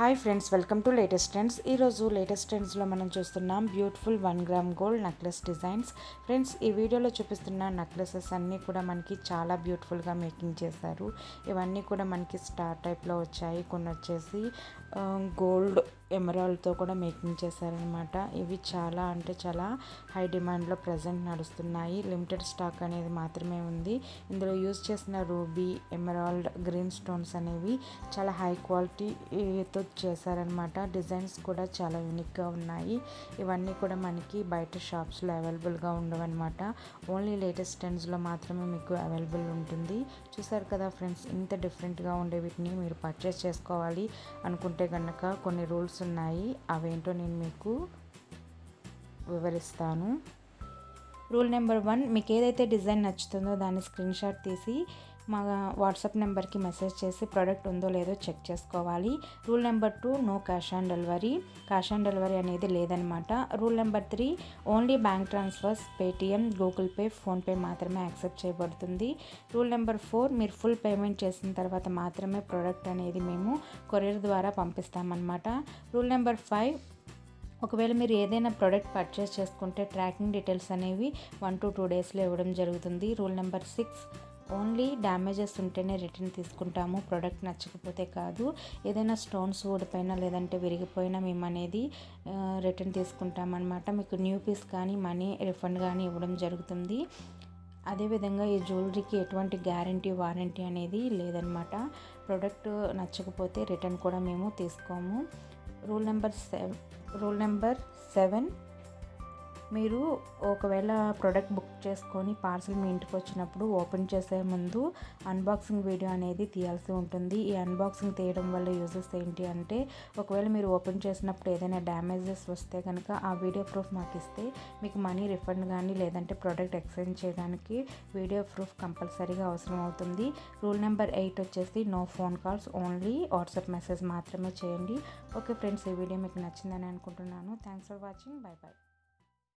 hi friends welcome to latest trends ఈరోజు latest ట్రెండ్స్లో మనం చూస్తున్నాం beautiful one gram gold necklace designs friends ఈ వీడియోలో చూపిస్తున్న నెక్లెసెస్ అన్నీ కూడా మనకి చాలా బ్యూటిఫుల్గా మేకింగ్ చేశారు ఇవన్నీ కూడా మనకి స్టార్ టైప్లో వచ్చాయి కొన్ని వచ్చేసి గోల్డ్ ఎమరాల్డ్తో కూడా మేకింగ్ చేశారనమాట ఇవి చాలా అంటే చాలా హై డిమాండ్లో ప్రజెంట్ నడుస్తున్నాయి లిమిటెడ్ స్టాక్ అనేది మాత్రమే ఉంది ఇందులో యూజ్ చేసిన రూబీ ఎమరాల్డ్ గ్రీన్ స్టోన్స్ అనేవి చాలా హై క్వాలిటీతో చేశారనమాట డిజైన్స్ కూడా చాలా యూనిక్గా ఉన్నాయి ఇవన్నీ కూడా మనకి బయట షాప్స్లో అవైలబుల్గా ఉండవన్నమాట ఓన్లీ లేటెస్ట్ ట్రెండ్స్లో మాత్రమే మీకు అవైలబుల్ ఉంటుంది చూసారు కదా ఫ్రెండ్స్ ఇంత డిఫరెంట్గా ఉండే వీటిని మీరు పర్చేస్ చేసుకోవాలి అనుకుంటే కనుక కొన్ని రూల్స్ ఉన్నాయి అవేంటో నేను మీకు వివరిస్తాను రూల్ నెంబర్ వన్ మీకు ఏదైతే డిజైన్ నచ్చుతుందో దాన్ని స్క్రీన్ షాట్ తీసి మా వాట్సాప్ నెంబర్కి మెసేజ్ చేసి ప్రోడక్ట్ ఉందో లేదో చెక్ చేసుకోవాలి rule number two no cash on delivery cash on delivery అనేది లేదనమాట rule number three only bank transfers Paytm Google Pay PhonePe మాత్రమే యాక్సెప్ట్ చేయబడుతుంది రూల్ నెంబర్ ఫోర్ మీరు ఫుల్ పేమెంట్ చేసిన తర్వాత మాత్రమే ప్రోడక్ట్ అనేది మేము కొరియర్ ద్వారా పంపిస్తామన్నమాట రూల్ నెంబర్ ఫైవ్ ఒకవేళ మీరు ఏదైనా ప్రోడక్ట్ పర్చేస్ చేసుకుంటే ట్రాకింగ్ డీటెయిల్స్ అనేవి వన్ టు టూ డేస్లో ఇవ్వడం జరుగుతుంది rule number six only damages ఉంటేనే రిటర్న్ తీసుకుంటాము ప్రోడక్ట్ నచ్చకపోతే కాదు ఏదైనా స్టోన్స్ ఊడిపోయినా లేదంటే విరిగిపోయినా మేము అనేది రిటర్న్ తీసుకుంటామన్నమాట మీకు న్యూ పీస్ కానీ మనీ రిఫండ్ కానీ ఇవ్వడం జరుగుతుంది అదేవిధంగా ఈ జ్యువెలరీకి ఎటువంటి గ్యారంటీ వారంటీ అనేది లేదనమాట ప్రోడక్ట్ నచ్చకపోతే రిటర్న్ కూడా మేము తీసుకోము rule number seven rule number seven మీరు ఒకవేళ ప్రోడక్ట్ బుక్ చేసుకొని పార్సల్ మీ ఇంటికి వచ్చినప్పుడు ఓపెన్ చేసే ముందు అన్బాక్సింగ్ వీడియో అనేది తీయాల్సి ఉంటుంది ఈ అన్బాక్సింగ్ తీయడం వల్ల యూజెస్ ఏంటి అంటే ఒకవేళ మీరు ఓపెన్ చేసినప్పుడు ఏదైనా డ్యామేజెస్ వస్తే కనుక ఆ వీడియో ప్రూఫ్ మాకు ఇస్తే మీకు మనీ రిఫండ్ కానీ లేదంటే ప్రోడక్ట్ ఎక్స్చేంజ్ చేయడానికి వీడియో ప్రూఫ్ కంపల్సరీగా అవసరం అవుతుంది రూల్ నెంబర్ ఎయిట్ వచ్చేసి no phone calls only WhatsApp message మాత్రమే చేయండి ఓకే ఫ్రెండ్స్ ఈ వీడియో మీకు నచ్చిందని అనుకుంటున్నాను thanks for watching bye bye